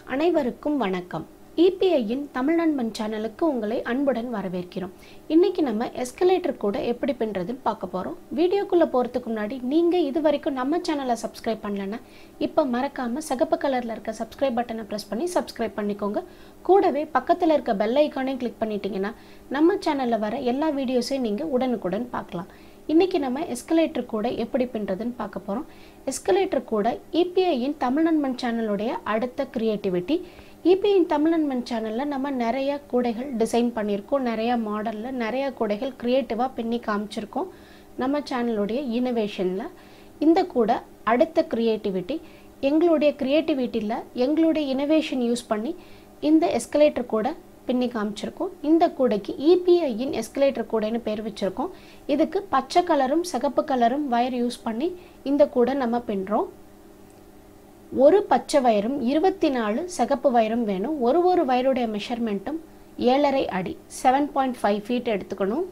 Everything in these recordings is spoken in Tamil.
அனைவருக்கும் வணக்கம் இபிஐயின் தமிழ் நண்பன் சேனலுக்கு உங்களை அன்புடன் வரவேற்கிறோம் இன்னைக்கு நம்ம எஸ்கலேட்டர் கூட எப்படி பின்றதுன்னு பார்க்க போறோம் வீடியோக்குள்ள போறதுக்கு முன்னாடி நீங்க இது வரைக்கும் நம்ம சேனலை சப்ஸ்கிரைப் பண்ணலன்னா இப்போ மறக்காம சிகப்பு கலர்ல இருக்க சப்ஸ்கிரைப் பட்டனை பிரஸ் பண்ணி சப்ஸ்கிரைப் பண்ணிக்கோங்க கூடவே பக்கத்துல இருக்க பெல் ஐக்கானையும் கிளிக் பண்ணிட்டீங்கன்னா நம்ம சேனல்ல வர எல்லா வீடியோஸையும் நீங்க உடனுக்குடன் பார்க்கலாம் இன்னைக்கு நம்ம எஸ்கலேட்டர் கூட எப்படி பின்றதுன்னு பார்க்க போகிறோம் எஸ்கலேட்டர் கூட இபிஐயின் தமிழ் நண்பன் சேனலுடைய அடுத்த கிரியேட்டிவிட்டி இபிஐயின் தமிழ் நண்பன் சேனலில் நம்ம நிறைய கூடைகள் டிசைன் பண்ணியிருக்கோம் நிறைய மாடலில் நிறைய கூடைகள் க்ரியேட்டிவாக பின்னி காமிச்சிருக்கோம் நம்ம சேனலுடைய இனோவேஷனில் இந்த கூட அடுத்த கிரியேட்டிவிட்டி எங்களுடைய க்ரியேட்டிவிட்டியில் எங்களுடைய இனோவேஷன் யூஸ் பண்ணி இந்த எஸ்கலேட்டர் கூட பின்னி காமிச்சிருக்கோம் இந்த கூடைக்கு இபிஐயின் எஸ்கலேட்டர் கூடைன்னு பேர் வச்சிருக்கோம் இதுக்கு பச்சை கலரும் சிகப்பு கலரும் வயர் யூஸ் பண்ணி இந்த கூடை நம்ம பின்னுறோம் ஒரு பச்சை வயரும் இருபத்தி நாலு சிகப்பு வயரும் வேணும் ஒரு ஒரு வயருடைய மெஷர்மெண்ட்டும் ஏழரை அடி செவன் பாயிண்ட் ஃபைவ் ஃபீட் எடுத்துக்கணும்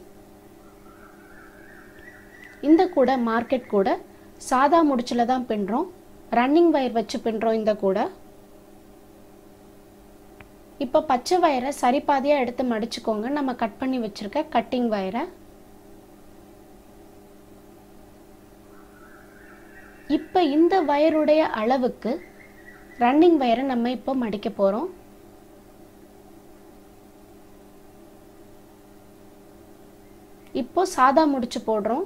இந்த கூடை மார்க்கெட் கூட சாதா முடிச்சில் தான் பின்னுறோம் ரன்னிங் வயர் வச்சு பின்னுறோம் இந்த கூடை இப்போ பச்சை வயரை சரி பாதியாக எடுத்து மடிச்சுக்கோங்க நம்ம கட் பண்ணி வச்சுருக்க கட்டிங் வயரை இப்போ இந்த வயருடைய அளவுக்கு ரன்னிங் வயரை நம்ம இப்போ மடிக்க போகிறோம் இப்போ சாதா முடிச்சு போடுறோம்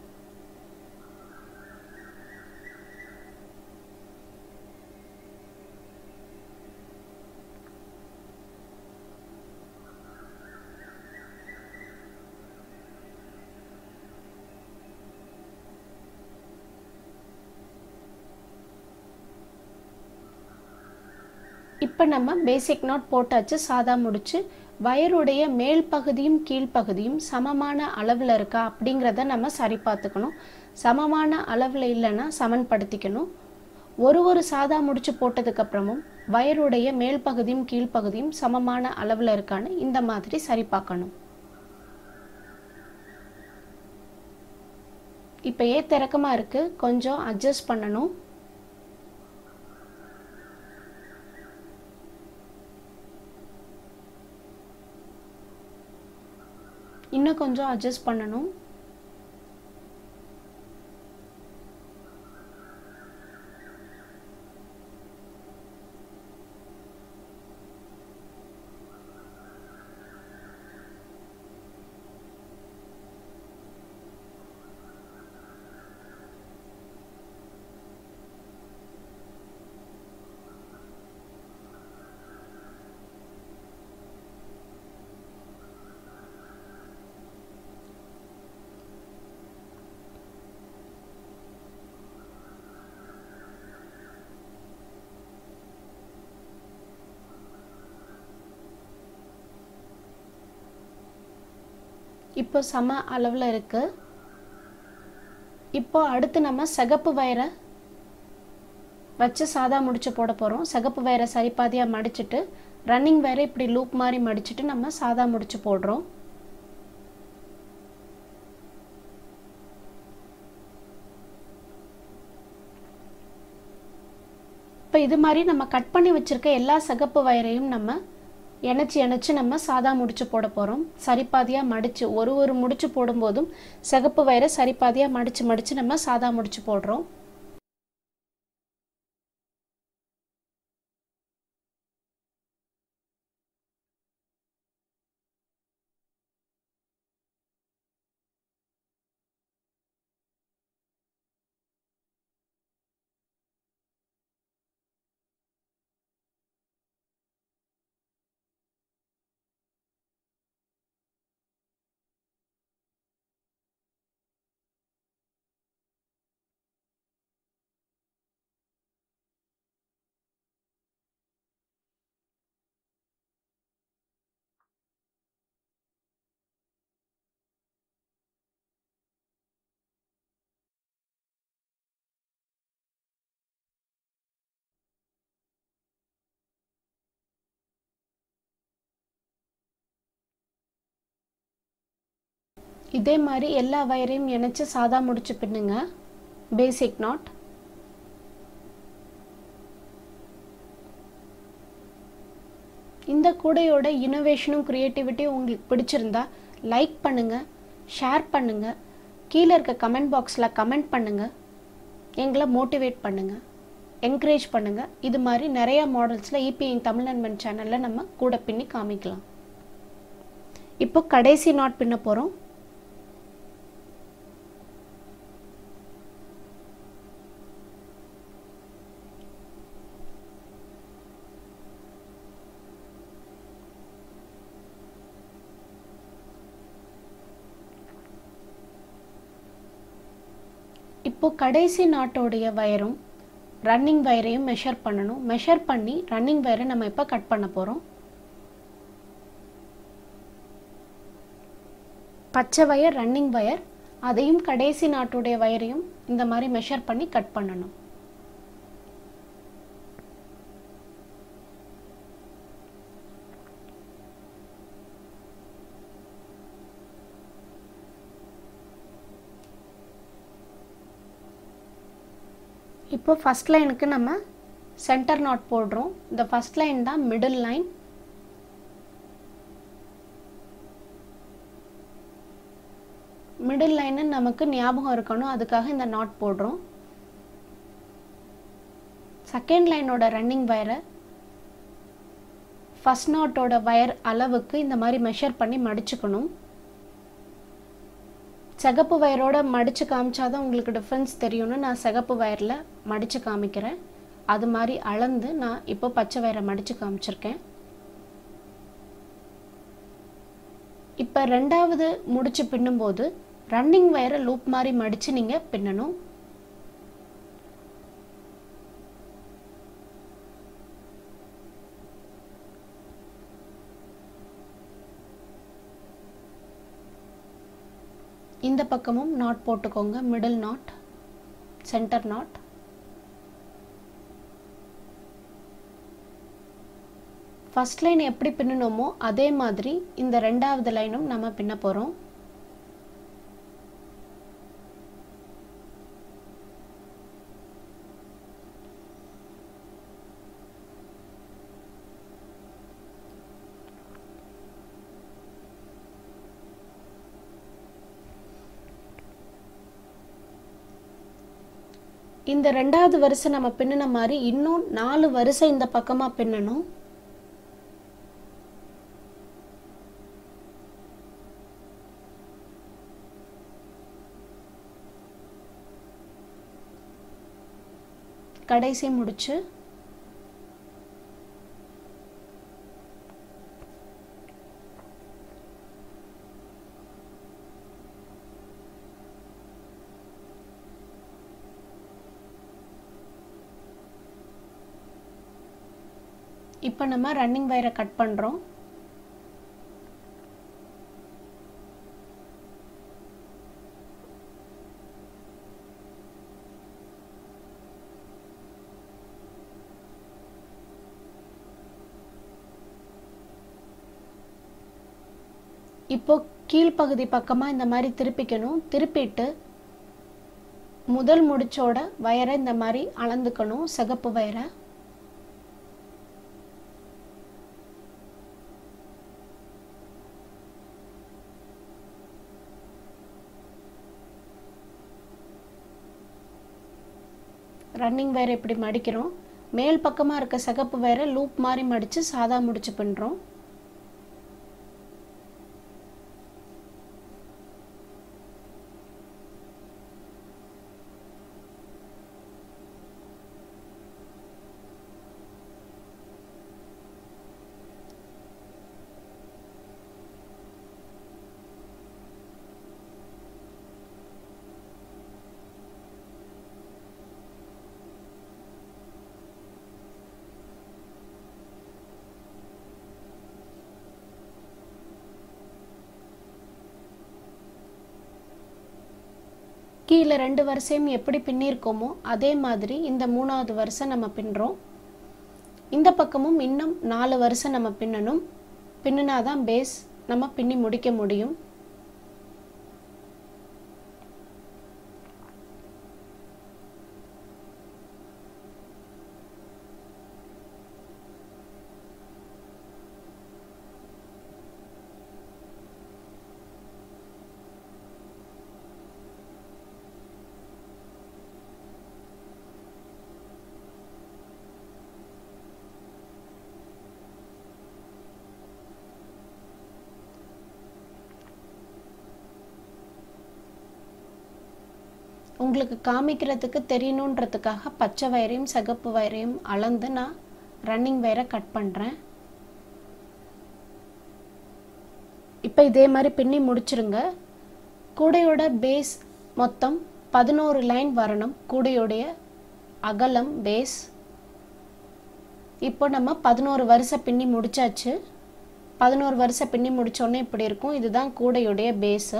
இப்போ நம்ம பேசிக் நாட் போட்டாச்சு சாதா முடிச்சு வயருடைய மேல் பகுதியும் கீழ்ப்பகுதியும் சமமான அளவில் இருக்கா அப்படிங்கிறத நம்ம சரி பார்த்துக்கணும் சமமான அளவில் இல்லைன்னா சமன்படுத்திக்கணும் ஒரு ஒரு சாதா முடிச்சு போட்டதுக்கப்புறமும் வயருடைய மேல் பகுதியும் கீழ்ப்பகுதியும் சமமான அளவில் இருக்கான்னு இந்த மாதிரி சரி பார்க்கணும் இப்போ ஏ திறக்கமாக இருக்குது கொஞ்சம் அட்ஜஸ்ட் பண்ணணும் இன்னும் கொஞ்சம் அட்ஜஸ்ட் பண்ணணும் இப்போ சம அளவில் இருக்கு இப்போ அடுத்து நம்ம சிகப்பு வயரை வச்சு சாதா முடிச்சு போட போகிறோம் சிகப்பு வயரை சரிபாதியாக மடிச்சுட்டு ரன்னிங் வயரை இப்படி லூப் மாதிரி மடிச்சுட்டு நம்ம சாதா முடிச்சு போடுறோம் இப்போ இது மாதிரி நம்ம கட் பண்ணி வச்சுருக்க எல்லா சிகப்பு வயரையும் நம்ம இணைச்சி இணைச்சி நம்ம சாதா முடிச்சு போட போகிறோம் சரிபாதியாக மடித்து ஒரு ஒரு முடிச்சு போடும்போதும் சிகப்பு வயரை சரிபாதியாக மடித்து மடித்து நம்ம சாதா முடிச்சு போடுறோம் இதே மாதிரி எல்லா வயரையும் இணைச்சு சாதா முடிச்சு பின்னுங்க பேசிக் நாட் இந்த கூடையோட இனோவேஷனும் க்ரியேட்டிவிட்டியும் உங்களுக்கு பிடிச்சிருந்தா லைக் பண்ணுங்கள் ஷேர் பண்ணுங்கள் கீழே இருக்க கமெண்ட் பாக்ஸில் கமெண்ட் பண்ணுங்கள் எங்களை மோட்டிவேட் பண்ணுங்கள் என்கரேஜ் பண்ணுங்கள் இது மாதிரி நிறைய மாடல்ஸில் இபிஐ தமிழ் நண்பன் சேனலில் நம்ம கூட பின்னி காமிக்கலாம் இப்போ கடைசி நாட் பின்ன போகிறோம் இப்போ கடைசி நாட்டோடைய வயரும் ரன்னிங் வயரையும் மெஷர் பண்ணணும் மெஷர் பண்ணி ரன்னிங் வயரை நம்ம இப்போ கட் பண்ண போகிறோம் பச்சை வயர் ரன்னிங் வயர் அதையும் கடைசி நாட்டுடைய வயரையும் இந்த மாதிரி மெஷர் பண்ணி கட் பண்ணணும் இப்போ ஃபஸ்ட் லைனுக்கு நம்ம சென்டர் நாட் போடுறோம் இந்த ஃபஸ்ட் லைன் தான் மிடில் லைன் மிடில் லைனு நமக்கு ஞாபகம் இருக்கணும் அதுக்காக இந்த நாட் போடுறோம் செகண்ட் லைனோட ரன்னிங் வயரை ஃபஸ்ட் நாட்டோட வயர் அளவுக்கு இந்த மாதிரி மெஷர் பண்ணி மடிச்சுக்கணும் சிகப்பு வயரோட மடித்து காமிச்சாதான் உங்களுக்கு டிஃப்ரென்ஸ் தெரியும்னு நான் சிகப்பு வயரில் மடித்து காமிக்கிறேன் அது மாதிரி அளந்து நான் இப்போ பச்சை வயரை மடித்து காமிச்சிருக்கேன் இப்போ ரெண்டாவது முடிச்சு பின்னும்போது ரன்னிங் வயரை லூப் மாதிரி மடித்து நீங்கள் பின்னணும் இந்த பக்கமும் நாட் போட்டுக்கோங்க middle knot centre knot first line எப்படி பின்னணுமோ அதே மாதிரி இந்த ரெண்டாவது லைனும் நம்ம பின்ன போகிறோம் இந்த ரெண்டாவது வரிசை நம்ம பின்னின மாதிரி இன்னும் நாலு வரிசை இந்த பக்கமாக பின்னணும் கடைசி முடிச்சு இப்போ நம்ம ரன்னிங் வயரை கட் பண்ணுறோம் இப்போ கீழ்ப்பகுதி பக்கமாக இந்த மாதிரி திருப்பிக்கணும் திருப்பிட்டு முதல் முடிச்சோட வயரை இந்த மாதிரி அளந்துக்கணும் சிகப்பு வயரை ரன்னிங் வயரை இப்படி மடிக்கிறோம் மேல் பக்கமாக இருக்க சிகப்பு வயரை லூப் மாதிரி மடித்து சாதா முடிச்சு பண்ணுறோம் கீழே ரெண்டு வரிசையும் எப்படி பின்னிருக்கோமோ அதே மாதிரி இந்த மூணாவது வரிசை நம்ம பின்னுறோம் இந்த பக்கமும் இன்னும் நாலு வரிசை நம்ம பின்னணும் பின்னினாதான் பேஸ் நம்ம பின்னி முடிக்க முடியும் உங்களுக்கு காமிக்கிறதுக்கு தெரியணுன்றதுக்காக பச்சை வயரையும் சிகப்பு வயரையும் அளந்து நான் ரன்னிங் வயரை கட் பண்ணுறேன் இப்போ இதே மாதிரி பின்னி முடிச்சிருங்க கூடையோட பேஸ் மொத்தம் பதினோரு லைன் வரணும் கூடையோடைய அகலம் பேஸ் இப்போ நம்ம பதினோரு வரிசை பின்னி முடிச்சாச்சு பதினோரு வரிசை பின்னி முடிச்சோடனே இப்படி இருக்கும் இதுதான் கூடையுடைய பேஸு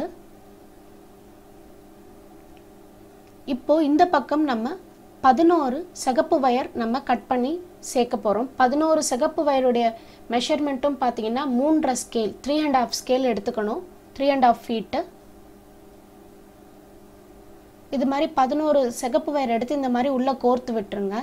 இப்போ இந்த பக்கம் நம்ம பதினோரு சிகப்பு வயர் நம்ம கட் பண்ணி சேர்க்க போகிறோம் பதினோரு சிகப்பு வயருடைய மெஷர்மெண்ட்டும் பார்த்தீங்கன்னா மூன்றரை scale three and half scale எடுத்துக்கணும் த்ரீ அண்ட் ஆஃப் ஃபீட்டு இது மாதிரி பதினோரு சிகப்பு வயர் எடுத்து இந்த மாதிரி உள்ளே கோர்த்து விட்டுருங்க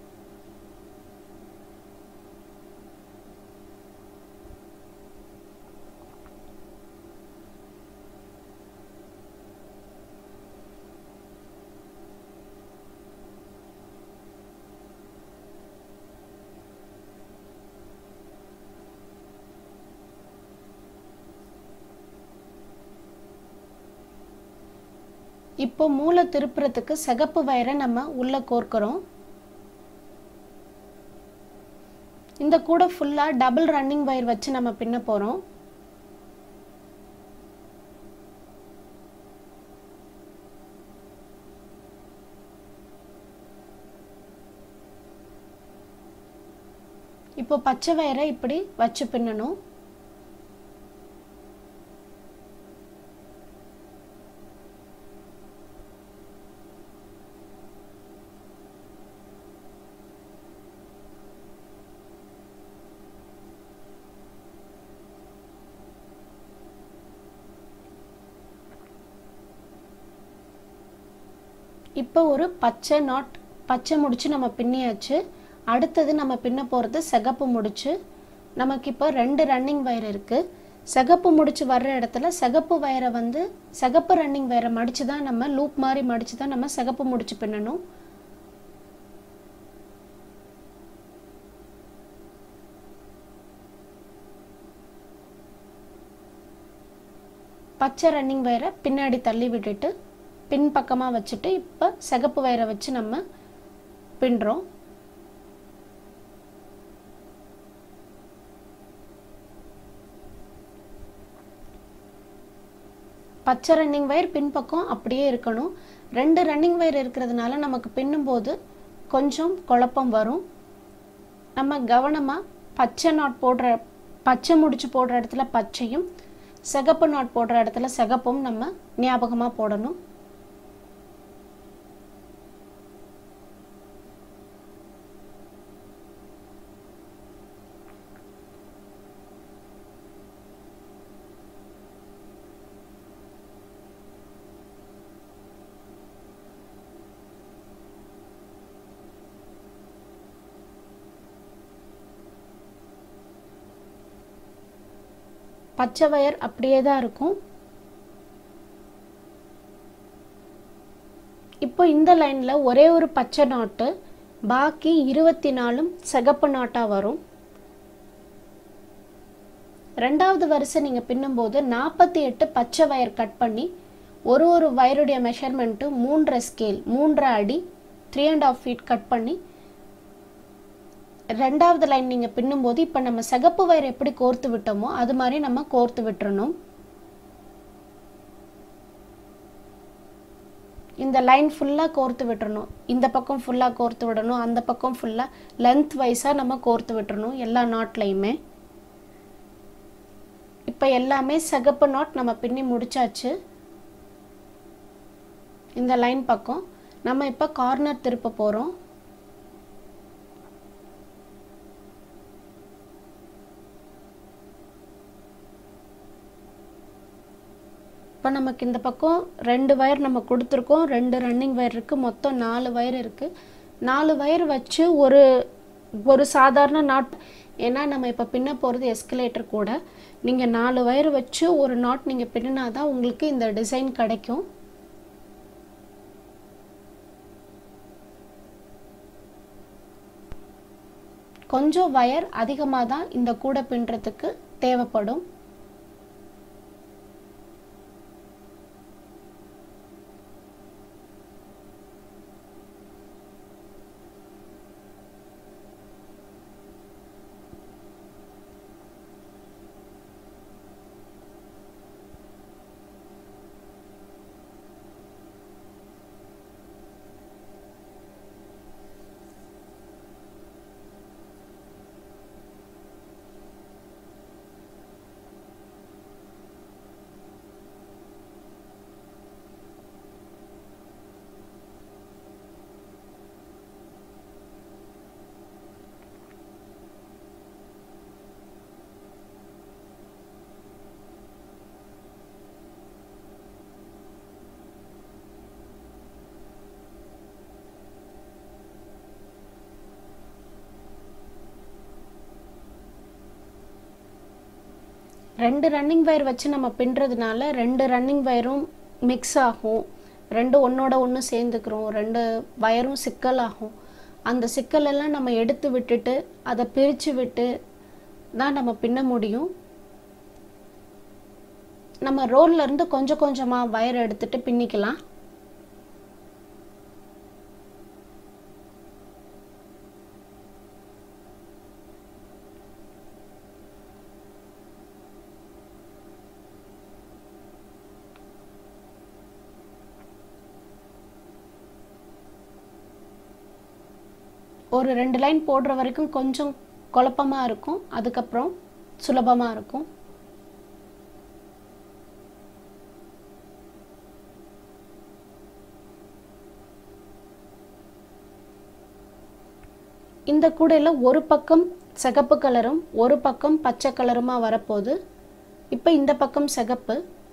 இப்போ மூளை திருப்புறதுக்கு சிகப்பு வயரை நம்ம உள்ள கோர்க்கிறோம் இந்த கூட ஃபுல்லாக டபுள் ரன்னிங் வயர் வச்சு நம்ம பின்ன போகிறோம் இப்போ பச்சை வயரை இப்படி வச்சு பின்னணும் இப்போ ஒரு பச்சை நாட் பச்சை முடிச்சு நம்ம பின்னியாச்சு அடுத்தது நம்ம பின்ன போகிறது சிகப்பு முடிச்சு நமக்கு இப்போ ரெண்டு ரன்னிங் வயர் இருக்குது சிகப்பு முடிச்சு வர்ற இடத்துல சிகப்பு வயரை வந்து சிகப்பு ரன்னிங் வயரை மடித்து தான் நம்ம லூப் மாதிரி மடித்து தான் நம்ம சிகப்பு முடிச்சு பின்னணும் பச்சை ரன்னிங் வயரை பின்னாடி தள்ளி விட்டுட்டு பின் பக்கமாக வச்சுட்டு இப்போ சிகப்பு வயரை வச்சு நம்ம பின்னுறோம் பச்சை ரன்னிங் வயர் பின்பக்கம் அப்படியே இருக்கணும் ரெண்டு ரன்னிங் வயர் இருக்கிறதுனால நமக்கு பின்னும்போது கொஞ்சம் குழப்பம் வரும் நம்ம கவனமாக பச்சை நாட் போடுற பச்சை முடிச்சு போடுற இடத்துல பச்சையும் சிகப்பு நாட் போடுற இடத்துல சிகப்பும் நம்ம ஞாபகமாக போடணும் பச்சை வயர் அப்படியே தான் இருக்கும் இப்போ இந்த லைனில் ஒரே ஒரு பச்சை நாட்டு பாக்கி இருபத்தி நாலும் சிகப்பு நாட்டாக வரும் ரெண்டாவது வரிசை நீங்கள் பின்னும்போது நாற்பத்தி எட்டு பச்சை வயர் கட் பண்ணி ஒரு ஒரு வயருடைய மெஷர்மெண்ட்டு மூன்றரை ஸ்கேல் மூன்றரை அடி three and half feet cut பண்ணி ரெண்டாவது லைன் நீங்கள் பின்னும்போது இப்போ நம்ம சிகப்பு வயர் எப்படி கோர்த்து விட்டோமோ அது மாதிரி நம்ம கோர்த்து விட்டுறணும் இந்த லைன் ஃபுல்லாக கோர்த்து விட்டுறணும் இந்த பக்கம் ஃபுல்லாக கோர்த்து விடணும் அந்த பக்கம் ஃபுல்லாக லென்த் வைஸாக நம்ம கோர்த்து விட்டுறணும் எல்லா நாட்லையுமே இப்போ எல்லாமே சிகப்பு நாட் நம்ம பின்னி முடிச்சாச்சு இந்த லைன் பக்கம் நம்ம இப்போ கார்னர் திருப்ப போகிறோம் இப்போ நமக்கு இந்த பக்கம் ரெண்டு வயர் நம்ம கொடுத்துருக்கோம் ரெண்டு ரன்னிங் வயர் இருக்குது மொத்தம் நாலு வயர் இருக்குது நாலு வயர் வச்சு ஒரு ஒரு சாதாரண நாட் ஏன்னா நம்ம இப்போ பின்ன போகிறது எஸ்கலேட்டர் கூட நீங்கள் நாலு வயர் வச்சு ஒரு நாட் நீங்கள் பின்னினா தான் உங்களுக்கு இந்த டிசைன் கிடைக்கும் கொஞ்சம் வயர் அதிகமாக தான் இந்த கூடை பின்னுறதுக்கு தேவைப்படும் ரெண்டு ரன்னிங் வயர் வச்சு நம்ம பின்னுறதுனால ரெண்டு ரன்னிங் வயரும் மிக்ஸ் ஆகும் ரெண்டு ஒன்றோட ஒன்று சேர்ந்துக்கிறோம் ரெண்டு வயரும் சிக்கல் ஆகும் அந்த சிக்கலெல்லாம் நம்ம எடுத்து விட்டுட்டு அதை பிரித்து விட்டு தான் நம்ம பின்ன முடியும் நம்ம ரோல்ல இருந்து கொஞ்சம் கொஞ்சமாக வயர் எடுத்துட்டு பின்னிக்கலாம் ஒரு ரெண்டு லைன் போடுற வரைக்கும் கொஞ்சம் குழப்பமாக இருக்கும் அதுக்கப்புறம் சுலபமாக இருக்கும் இந்த கூடையில் ஒரு பக்கம் சிகப்பு கலரும் ஒரு பக்கம் பச்சை கலருமா வரப்போகுது இப்போ இந்த பக்கம் சிகப்பு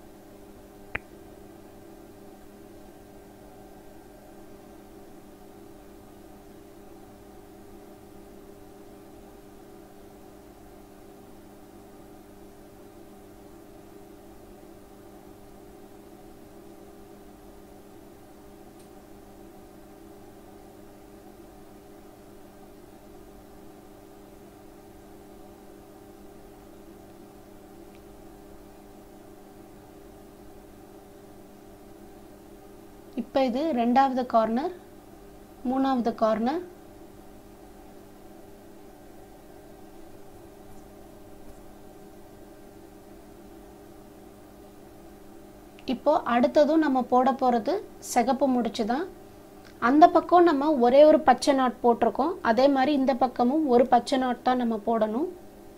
இப்போ இது ரெண்டாவது கார்னர் மூணாவது கார்னர் இப்போ அடுத்ததும் நம்ம போட போகிறது சிகப்பு முடிச்சு தான் அந்த பக்கம் நம்ம ஒரே ஒரு பச்சை நாட் போட்டிருக்கோம் அதே மாதிரி இந்த பக்கமும் ஒரு பச்சை நாட் தான் நம்ம போடணும்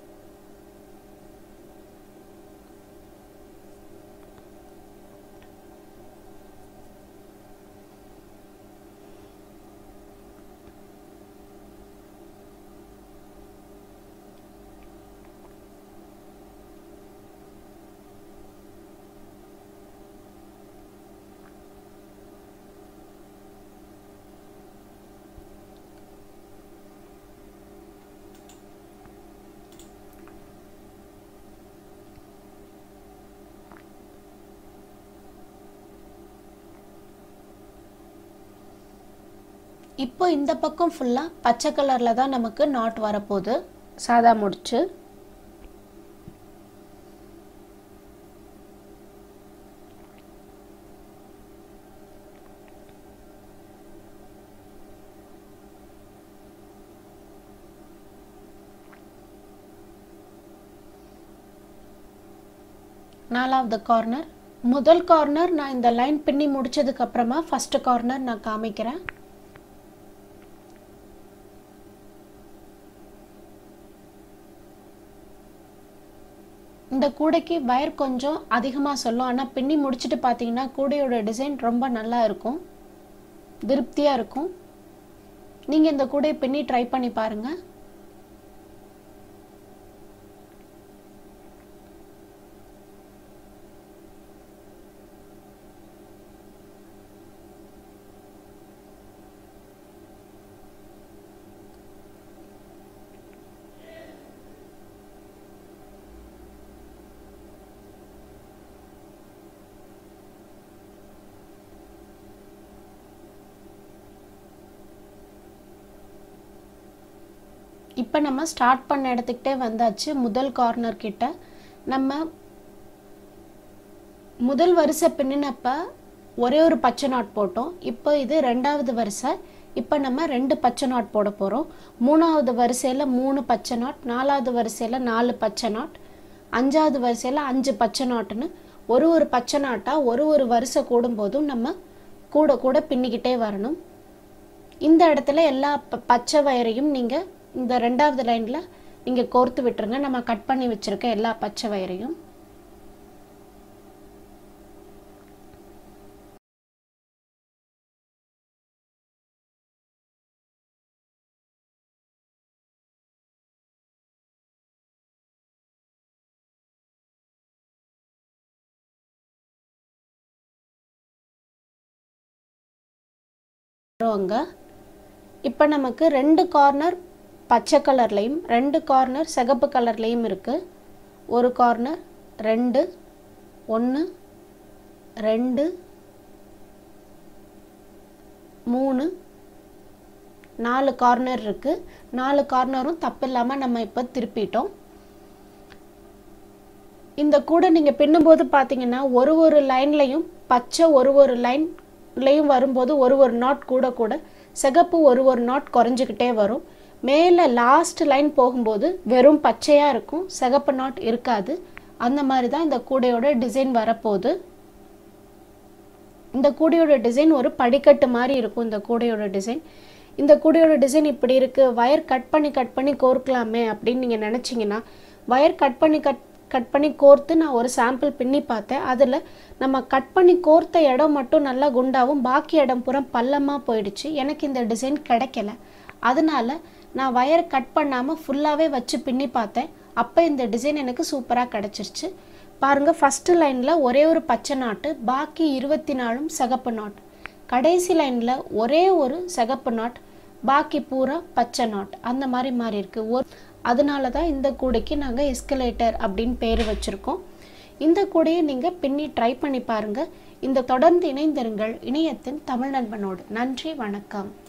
இப்போ இந்த பக்கம் ஃபுல்லாக பச்சை கலரில் தான் நமக்கு நாட் வரப்போகுது சாதா முடிச்சு நாலாவது கார்னர் முதல் கார்னர் நான் இந்த லைன் பின்னி முடிச்சதுக்கு அப்புறமா ஃபர்ஸ்ட் கார்னர் நான் காமிக்கிறேன் இந்த கூடைக்கு வயர் கொஞ்சம் அதிகமாக சொல்லும் ஆனால் பின்னி முடிச்சுட்டு பார்த்தீங்கன்னா கூடையோட டிசைன் ரொம்ப நல்லா இருக்கும் திருப்தியாக இருக்கும் நீங்கள் இந்த கூடையை பின்னி ட்ரை பண்ணி பாருங்கள் இப்போ நம்ம ஸ்டார்ட் பண்ண இடத்துக்கிட்டே வந்தாச்சு முதல் கார்னர் கிட்ட நம்ம முதல் வரிசை பின்னினப்ப ஒரே ஒரு பச்சை நாட் போட்டோம் இப்போ இது ரெண்டாவது வரிசை இப்போ நம்ம ரெண்டு பச்சை நாட் போட போகிறோம் மூணாவது வரிசையில் மூணு பச்சை நாட் நாலாவது வரிசையில் நாலு பச்சை நாட் அஞ்சாவது வரிசையில் அஞ்சு பச்சை நாட்டுன்னு ஒரு ஒரு பச்சை நாட்டாக ஒரு ஒரு வரிசை கூடும்போதும் நம்ம கூட கூட பின்னிக்கிட்டே வரணும் இந்த இடத்துல எல்லா ப- பச்சை வயரையும் நீங்கள் இந்த ரெண்டாவது லைனில் நீங்கள் கோர்த்து விட்டுருங்க நம்ம கட் பண்ணி வச்சுருக்க எல்லா பச்சை வயரையும் அங்கே இப்போ நமக்கு ரெண்டு கார்னர் பச்சை கலர்லேயும் ரெண்டு கார்னர் சிகப்பு கலர்லேயும் இருக்குது ஒரு கார்னர் ரெண்டு ஒன்று ரெண்டு மூணு நாலு கார்னர் இருக்குது நாலு கார்னரும் தப்பு இல்லாமல் நம்ம இப்போ திருப்பிட்டோம் இந்த கூடை நீங்கள் பின்னும்போது பார்த்தீங்கன்னா ஒரு ஒரு லைன்லையும் பச்சை ஒரு ஒரு லைன்லையும் வரும்போது ஒரு ஒரு நாட் கூட கூட சிகப்பு ஒரு ஒரு நாட் குறைஞ்சிக்கிட்டே வரும் மேலே லாஸ்ட் லைன் போகும்போது வெறும் பச்சையாக இருக்கும் சிகப்பு நாட் இருக்காது அந்த மாதிரி தான் இந்த கூடையோட டிசைன் வரப்போகுது இந்த கூடையோட டிசைன் ஒரு படிக்கட்டு மாதிரி இருக்கும் இந்த கூடையோட டிசைன் இந்த கூடையோட டிசைன் இப்படி இருக்குது வயர் கட் பண்ணி கட் பண்ணி கோர்க்கலாமே அப்படின்னு நீங்கள் நினச்சிங்கன்னா வயர் கட் பண்ணி கட் கட் பண்ணி கோர்த்து நான் ஒரு சாம்பிள் பின்னி பார்த்தேன் அதில் நம்ம கட் பண்ணி கோர்த்த இடம் மட்டும் நல்லா குண்டாகவும் பாக்கி இடம் பூரா பள்ளமாக போயிடுச்சு எனக்கு இந்த டிசைன் கிடைக்கல அதனால நான் வயர் கட் பண்ணாமல் ஃபுல்லாகவே வச்சு பின்னி பார்த்தேன் அப்போ இந்த டிசைன் எனக்கு சூப்பராக கிடச்சிருச்சு பாருங்கள் ஃபஸ்ட்டு லைனில் ஒரே ஒரு பச்சை நாட்டு பாக்கி இருபத்தி நாலும் சிகப்பு நாட் கடைசி லைனில் ஒரே ஒரு சிகப்பு நாட் பாக்கி பூரா பச்சை நாட் அந்த மாதிரி மாறி இருக்கு ஒரு அதனால தான் இந்த கூடைக்கு நாங்கள் எஸ்கலேட்டர் அப்படின்னு பேர் வச்சுருக்கோம் இந்த கூடையை நீங்கள் பின்னி ட்ரை பண்ணி பாருங்கள் இந்த தொடர்ந்து இணைந்திருங்கள் இணையத்தின் தமிழ் நண்பனோடு நன்றி வணக்கம்